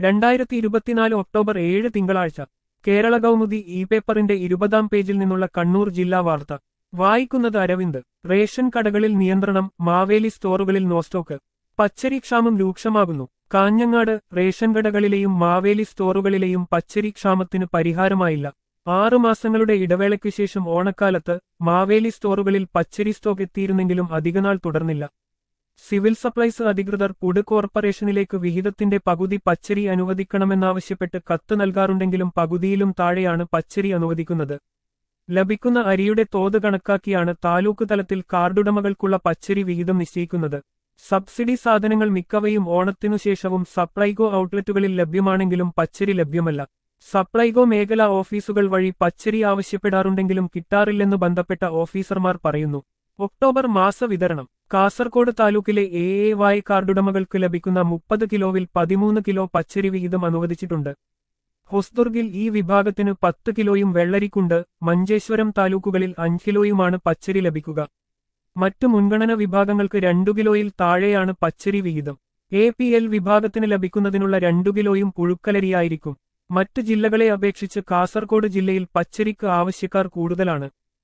രണ്ടായിരത്തി ഇരുപത്തിനാല് ഒക്ടോബർ ഏഴ് തിങ്കളാഴ്ച കേരള കൗമുദി ഇ പേപ്പറിന്റെ ഇരുപതാം പേജിൽ നിന്നുള്ള കണ്ണൂർ ജില്ലാ വാർത്ത വായിക്കുന്നത് അരവിന്ദ് റേഷൻ കടകളിൽ നിയന്ത്രണം മാവേലി സ്റ്റോറുകളിൽ നോസ്റ്റോക്ക് പച്ചരിക്ഷാമം രൂക്ഷമാകുന്നു കാഞ്ഞങ്ങാട് റേഷൻ കടകളിലെയും മാവേലി സ്റ്റോറുകളിലെയും പച്ചരിക്ഷാമത്തിന് പരിഹാരമായില്ല ആറു മാസങ്ങളുടെ ഇടവേളയ്ക്കു ശേഷം ഓണക്കാലത്ത് മാവേലി സ്റ്റോറുകളിൽ പച്ചരി സ്റ്റോക്ക് എത്തിയിരുന്നെങ്കിലും അധികനാൾ തുടർന്നില്ല സിവിൽ സപ്ലൈസ് അധികൃതർ പുട് കോർപ്പറേഷനിലേക്ക് വിഹിതത്തിന്റെ പകുതി പച്ചരി അനുവദിക്കണമെന്നാവശ്യപ്പെട്ട് കത്ത് നൽകാറുണ്ടെങ്കിലും പകുതിയിലും താഴെയാണ് പച്ചരി അനുവദിക്കുന്നത് ലഭിക്കുന്ന അരിയുടെ തോത് കണക്കാക്കിയാണ് താലൂക്ക് തലത്തിൽ കാർഡുടമകൾക്കുള്ള പച്ചരി വിഹിതം നിശ്ചയിക്കുന്നത് സബ്സിഡി സാധനങ്ങൾ മിക്കവയും ഓണത്തിനു ശേഷവും സപ്ലൈകോ ഔട്ട്ലെറ്റുകളിൽ ലഭ്യമാണെങ്കിലും പച്ചരി ലഭ്യമല്ല സപ്ലൈകോ മേഖലാ ഓഫീസുകൾ വഴി പച്ചരി ആവശ്യപ്പെടാറുണ്ടെങ്കിലും കിട്ടാറില്ലെന്ന് ബന്ധപ്പെട്ട ഓഫീസർമാർ പറയുന്നു ഒക്ടോബർ മാസ വിതരണം കാസർകോട് താലൂക്കിലെ എ എ വായ് കാർഡുടമകൾക്ക് ലഭിക്കുന്ന മുപ്പത് കിലോവിൽ പതിമൂന്ന് കിലോ പച്ചരി വിഹിതം അനുവദിച്ചിട്ടുണ്ട് ഹൊസ്ദുർഗിൽ ഈ വിഭാഗത്തിന് പത്ത് കിലോയും വെള്ളരിക്കുണ്ട് മഞ്ചേശ്വരം താലൂക്കുകളിൽ അഞ്ച് കിലോയുമാണ് പച്ചരി ലഭിക്കുക മറ്റു മുൻഗണന വിഭാഗങ്ങൾക്ക് രണ്ടു കിലോയിൽ താഴെയാണ് പച്ചരി വിഹിതം എ പി എൽ വിഭാഗത്തിന് ലഭിക്കുന്നതിനുള്ള രണ്ടു കിലോയും പുഴുക്കലരിയായിരിക്കും മറ്റ് ജില്ലകളെ അപേക്ഷിച്ച് കാസർകോട് ജില്ലയിൽ പച്ചരിക്ക് ആവശ്യക്കാർ കൂടുതലാണ്